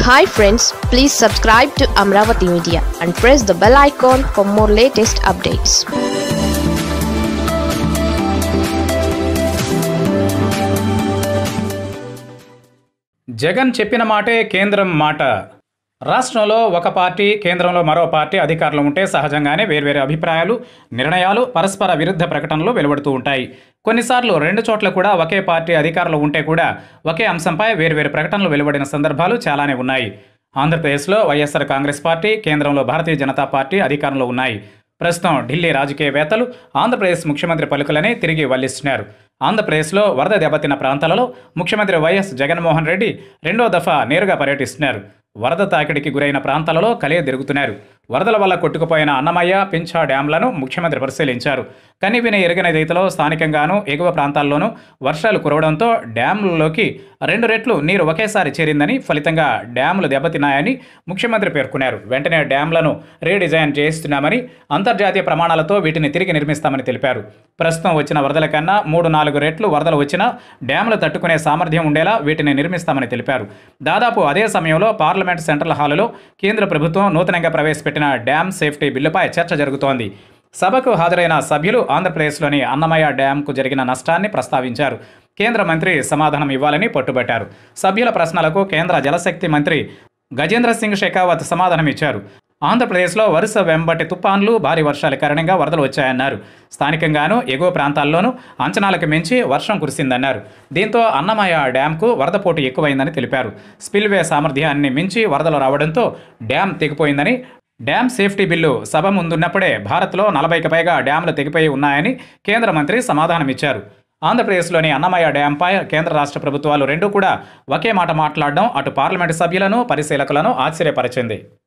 hi friends please subscribe to Amaravati media and press the bell icon for more latest updates Jagan చెప్పిన మాటే కేంద్రం మాట రాష్ట్రంలో ఒక పార్టీ కేంద్రంలో మరో పార్టీ అధికారంలో ఉంటే సహజంగానే వేర్వేరు అభిప్రాయాలు నిర్ణయాలు పరస్పర విరుద్ధ ప్రకటనలు వెలువడుతూ ఉంటాయి కొన్నిసార్లు రెండు చోట్ల కూడా ఒకే పార్టీ అధికారంలో ఉంటే కూడా ఒకే అంశంపై వేర్వేరు ప్రకటనలు వెలువడిన సందర్భాలు చాలానే ఉన్నాయి ఆంధ్రప్రదేశ్లో వైఎస్ఆర్ కాంగ్రెస్ పార్టీ కేంద్రంలో భారతీయ జనతా పార్టీ అధికారంలో ఉన్నాయి ప్రస్తుతం ఢిల్లీ రాజకీయవేత్తలు ఆంధ్రప్రదేశ్ ముఖ్యమంత్రి పలుకులని తిరిగి వల్లిస్తున్నారు ఆంధ్రప్రదేశ్లో వరద దెబ్బతిన్న ప్రాంతాలలో ముఖ్యమంత్రి వైఎస్ జగన్మోహన్ రెడ్డి రెండో దఫా నేరుగా పర్యటిస్తున్నారు వరద తాకిడికి గురైన ప్రాంతాలలో కలియ తిరుగుతున్నారు వరదల వల్ల కొట్టుకుపోయిన అన్నమయ్య పింఛా డ్యాంలను ముఖ్యమంత్రి పరిశీలించారు కని విని ఎరగని రీతిలో స్థానికంగానూ ఎగువ ప్రాంతాల్లోనూ వర్షాలు కురవడంతో డ్యాంలలోకి రెండు రెట్లు నీరు ఒకేసారి చేరిందని ఫలితంగా డ్యాములు దెబ్బతిన్నాయని ముఖ్యమంత్రి పేర్కొన్నారు వెంటనే డ్యాంలను రీడిజైన్ చేస్తున్నామని అంతర్జాతీయ ప్రమాణాలతో వీటిని తిరిగి నిర్మిస్తామని తెలిపారు ప్రస్తుతం వచ్చిన వరదల కన్నా మూడు నాలుగు రెట్లు వరదలు వచ్చినా డ్యాములు తట్టుకునే సామర్థ్యం ఉండేలా వీటిని నిర్మిస్తామని తెలిపారు దాదాపు అదే సమయంలో పార్లమెంట్ సెంట్రల్ హాలులో కేంద్ర ప్రభుత్వం నూతనంగా ప్రవేశపెట్టిన డ్యామ్ సేఫ్టీ బిల్లుపై చర్చ జరుగుతోంది సభకు హాజరైన సభ్యులు ఆంధ్రప్రదేశ్లోని అన్నమయ్య డ్యాంకు జరిగిన నష్టాన్ని ప్రస్తావించారు కేంద్ర మంత్రి సమాధానం ఇవ్వాలని పట్టుబట్టారు సభ్యుల ప్రశ్నలకు కేంద్ర జలశక్తి మంత్రి గజేంద్ర సింగ్ షెకావత్ సమాధానం ఇచ్చారు ఆంధ్రప్రదేశ్లో వరుస వెంబటి తుపాన్లు భారీ వర్షాల కారణంగా వరదలు వచ్చాయన్నారు స్థానికంగానూ ఎగువ ప్రాంతాల్లోనూ అంచనాలకు మించి వర్షం కురిసిందన్నారు దీంతో అన్నమయ్య డ్యాంకు వరద పోటు ఎక్కువైందని తెలిపారు స్పిల్వే సామర్థ్యాన్ని మించి వరదలు రావడంతో డ్యాం తెగిపోయిందని డ్యామ్ సేఫ్టీ బిల్లు సభ ముందున్నప్పుడే భారత్లో నలభైకి పైగా డ్యాములు తెగిపోయి ఉన్నాయని కేంద్ర మంత్రి సమాధానమిచ్చారు ఆంధ్రప్రదేశ్లోని అన్నమయ్య డ్యాంపై కేంద్ర రాష్ట్ర ప్రభుత్వాలు రెండూ కూడా ఒకే మాట మాట్లాడడం అటు పార్లమెంటు సభ్యులను పరిశీలకులను ఆశ్చర్యపరిచింది